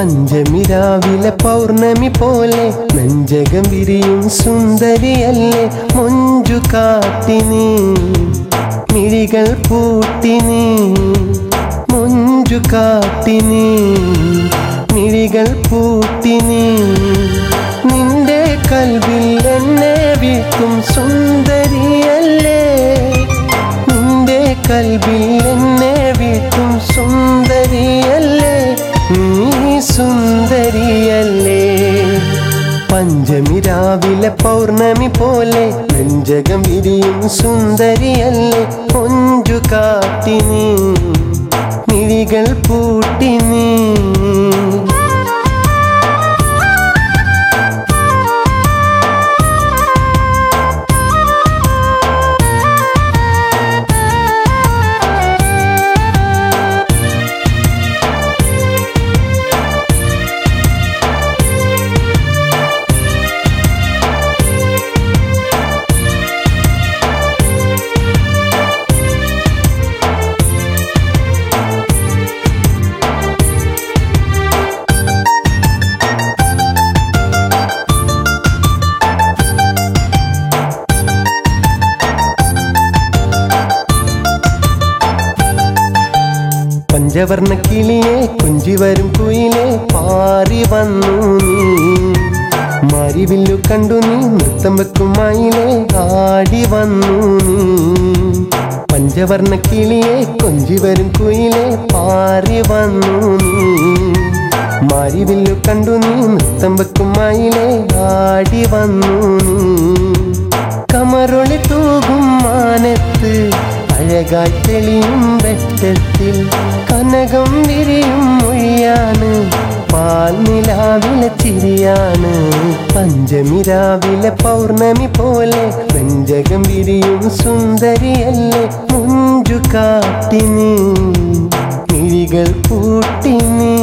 പഞ്ചമിരാവിലെ പൗർണമി പോലെ നെഞ്ചകം വിരിയും സുന്ദരിയല്ലേ മൊഞ്ചു കാട്ടിനി മിഴികൾ പൂട്ടിനി മൊഞ്ചു കാട്ടിനി മിഴികൾ പൂട്ടിനി നിന്റെ കൽവിൽ എന്നെ വീട്ടും സുന്ദരിയല്ലേ നിന്റെ കൽവിൽ എന്നെ വീട്ടും സുന്ദരിയല്ലേ നീ സുന്ദരിയല്ലേ പഞ്ചമി രാവിലെ പൗർണമി പോലെ നെഞ്ചകം വിരിയും സുന്ദരിയല്ലേ കൊഞ്ചു കാട്ടിനി മിഴികൾ പൂട്ടിനി പഞ്ചവർണ്ണ കിളിയെ കുഞ്ചി വരും കുയിലെ പാറി വന്നു നീ മരിവില്ലു കണ്ടു നീ നൃത്തം വെക്കും മയിലെ ആടി വന്നു നീ പഞ്ചവർണ്ണ കിളിയെ കൊഞ്ചി വരും കുയിലെ പാറി വന്നു നീ മരിവില്ലു കണ്ടു നീ നൃത്തം വെക്കും മയിലെ ആടി വന്നു നീ കമറൊളി തൂകും മാനത്ത് അഴകായി തെളിയും വെട്ടത്തിൽ കനകം വിരിയും മൊഴിയാണ് പാൽനിലാവിലെ ചിരിയാണ് പഞ്ചമി രാവിലെ പൗർണമി പോലെ നെഞ്ചകം വിരിയും സുന്ദരിയല്ലേ മുഞ്ചു കാട്ടിനി മിഴികൾ പൂട്ടിനി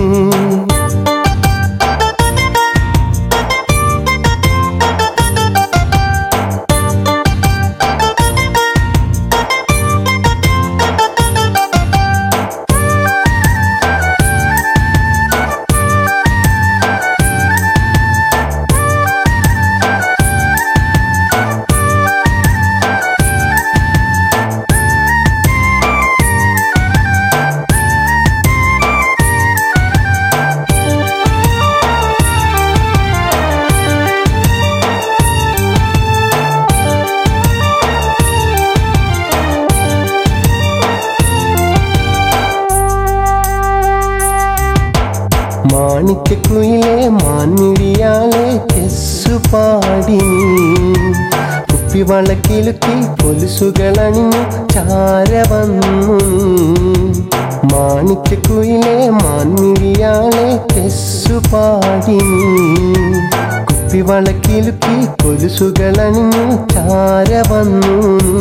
മാണിക്കക്കുയിലെ മാൻമിഴിയാളെ ചെസ്സു പാടി കുപ്പിവളക്കിലുക്കി പൊലുസുകളണിഞ്ഞു ചാര വന്നു മാണിക്കക്കുയിലെ മാൻമിഴിയാളെ ചെസ്സു പാടി കുപ്പിവളക്കിലുക്കി കൊലുസുകളണിഞ്ഞു ചാര വന്നു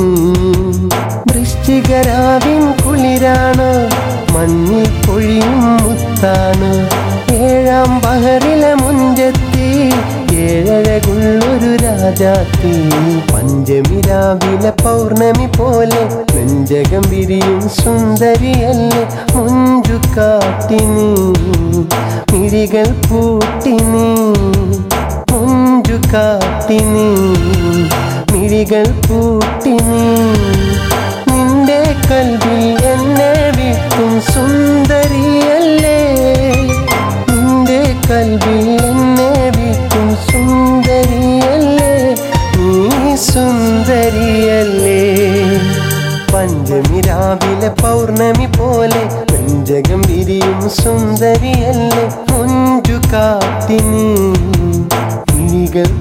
വൃശ്ചികരാവിൻ കുളിരാണ് മഞ്ഞിൽ പൊഴിയും മുത്താണ് ഏഴാം ബഹറിലെ മുഞ്ചെത്തി ഏഴഴകുള്ളൊരു രാജാത്തി പഞ്ചമി രാവിലെ പൗർണമി പോലെ നെഞ്ചകം വിരിയും സുന്ദരിയല്ലേ മുഞ്ചു കാട്ടിനി മിഴികൾ പൂട്ടിനി മുഞ്ചു കാട്ടിനി മിഴികൾ പൂട്ടിനി നിന്റെ കൽവിൽ എന്നെ വീട്ടും സുന്ദരിയല്ലേ നിന്റെ കൽവിൽ എന്നെ വീട്ടും സുന്ദരിയല്ലേ നീ സുന്ദരിയല്ലേ പഞ്ചമി രാവിലെ പൗർണമി പോലെ നെഞ്ചകം വിരിയും സുന്ദരിയല്ലേ മുഞ്ചു കാത്തിനി കിളികൾ